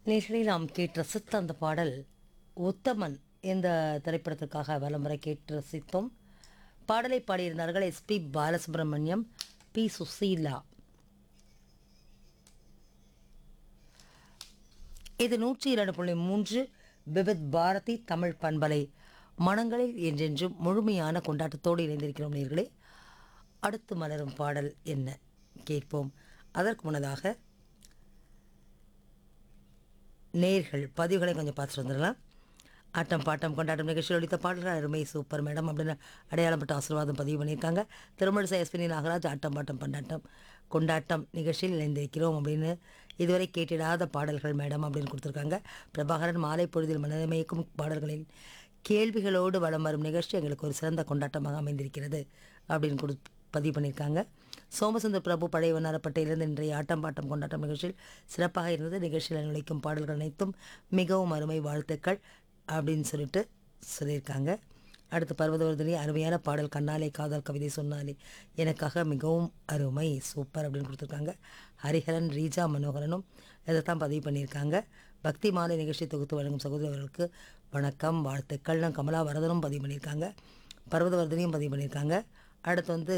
நேர்களை நாம் கேட்டு ரசித்த அந்த பாடல் உத்தமன் இந்த திரைப்படத்திற்காக வலமுறை கேட்டு ரசித்தோம் பாடலை பாடியிருந்தார்கள் எஸ்பி பாலசுப்ரமணியம் பி சுசீலா இது நூற்றி இரண்டு புள்ளி மூன்று விவித் பாரதி தமிழ் பண்பலை மனங்களில் என்றென்றும் முழுமையான கொண்டாட்டத்தோடு இணைந்திருக்கிறோம் நேர்களே அடுத்து மலரும் பாடல் என்ன கேட்போம் அதற்கு முன்னதாக நேர்கள் பதிவுகளை கொஞ்சம் பார்த்துட்டு வந்துடலாம் ஆட்டம் பாட்டம் கொண்டாட்டம் நிகழ்ச்சியில் ஒழித்த பாடல்கள் அருமை சூப்பர் மேடம் அப்படின்னு அடையாளப்பட்ட ஆசீர்வாதம் பதிவு பண்ணியிருக்காங்க திருமணிசை எஸ்பினி நாகராஜ் ஆட்டம் பாட்டம் கொண்டாட்டம் கொண்டாட்டம் நிகழ்ச்சியில் இணைந்திருக்கிறோம் அப்படின்னு இதுவரை கேட்டிடாத பாடல்கள் மேடம் அப்படின்னு கொடுத்துருக்காங்க பிரபாகரன் மாலை பொழுதில் மனதமயக்கும் பாடல்களின் கேள்விகளோடு வலம் வரும் நிகழ்ச்சி எங்களுக்கு ஒரு சிறந்த கொண்டாட்டமாக அமைந்திருக்கிறது அப்படின்னு கொடு பதிவு பண்ணியிருக்காங்க சோமசுந்தர் பிரபு பழைய வண்ணாரப்பட்டையிலிருந்து இன்றைய ஆட்டம் பாட்டம் கொண்டாட்டம் நிகழ்ச்சியில் சிறப்பாக இருந்தது நிகழ்ச்சியில் நுழைக்கும் பாடல்கள் அனைத்தும் மிகவும் அருமை வாழ்த்துக்கள் அப்படின்னு சொல்லிட்டு சொல்லியிருக்காங்க அடுத்து பர்வதவர்தனி அருமையான பாடல் கண்ணாலே காதல் கவிதை சொன்னாலே எனக்காக மிகவும் அருமை சூப்பர் அப்படின்னு கொடுத்துருக்காங்க ஹரிஹரன் ரீஜா மனோகரனும் இதைத்தான் பதிவு பண்ணியிருக்காங்க பக்தி மாலை நிகழ்ச்சி தொகுத்து வழங்கும் சகோதரர்களுக்கு வணக்கம் வாழ்த்துக்கள்னு கமலா வரதனும் பதிவு பண்ணியிருக்காங்க பர்வதவர்தனியும் பதிவு பண்ணியிருக்காங்க அடுத்து வந்து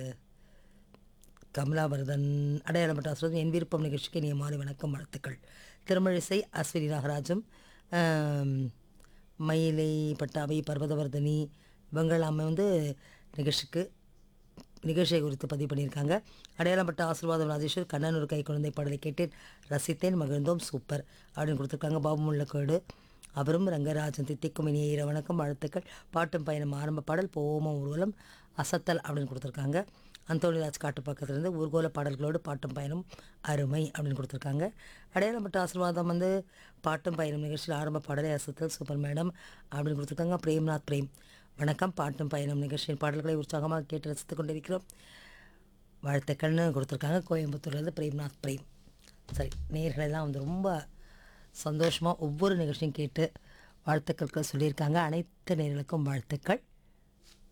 கமலாபரதன் அடையாளப்பட்ட ஆசிரியர் என் விருப்பம் நிகழ்ச்சிக்கு இனிய மாலை வணக்கம் வாழ்த்துக்கள் திருமழிசை அஸ்வினி நாகராஜும் ஆம், மயிலை பட்டாவை பர்வதவர்தனி இவங்களாமே வந்து நிகழ்ச்சிக்கு நிகழ்ச்சியை குறித்து பதிவு பண்ணியிருக்காங்க அடையாளப்பட்ட ஆசீர்வாதம் ராஜேஸ்வர் கண்ணன் ஒரு கை குழந்தை பாடலை கேட்டேன் ரசித்தேன் மகிழ்ந்தோம் சூப்பர் அப்படின்னு கொடுத்துருக்காங்க பாபு முள்ளக்கோடு அவரும் ரங்கராஜன் தித்திக்கும் இனிய இர வணக்கம் வாழ்த்துக்கள் பாட்டும் பயணம் ஆரம்ப பாடல் போமம் ஊர்வலம் அசத்தல் அப்படின்னு கொடுத்துருக்காங்க அந்தோணிராஜ் காட்டு பக்கத்துலேருந்து ஊர்கோல பாடல்களோடு பாட்டும் பயணம் அருமை அப்படின்னு கொடுத்துருக்காங்க அடையாளப்பட்ட ஆசீர்வாதம் வந்து பாட்டும் பயணம் நிகழ்ச்சியில் ஆரம்ப பாடலை அசத்தல் சூப்பர் மேடம் அப்படின்னு கொடுத்துருக்காங்க பிரேம்நாத் பிரேம் வணக்கம் பாட்டும் பயணம் நிகழ்ச்சியின் பாடல்களை உற்சாகமாக கேட்டு ரசித்துக் கொண்டிருக்கிறோம் வாழ்த்துக்கள்னு கொடுத்துருக்காங்க கோயம்புத்தூர்லேருந்து பிரேம்நாத் பிரேம் சரி நேர்களெல்லாம் வந்து ரொம்ப சந்தோஷமாக ஒவ்வொரு நிகழ்ச்சியும் கேட்டு வாழ்த்துக்கள் சொல்லியிருக்காங்க அனைத்து நேர்களுக்கும் வாழ்த்துக்கள்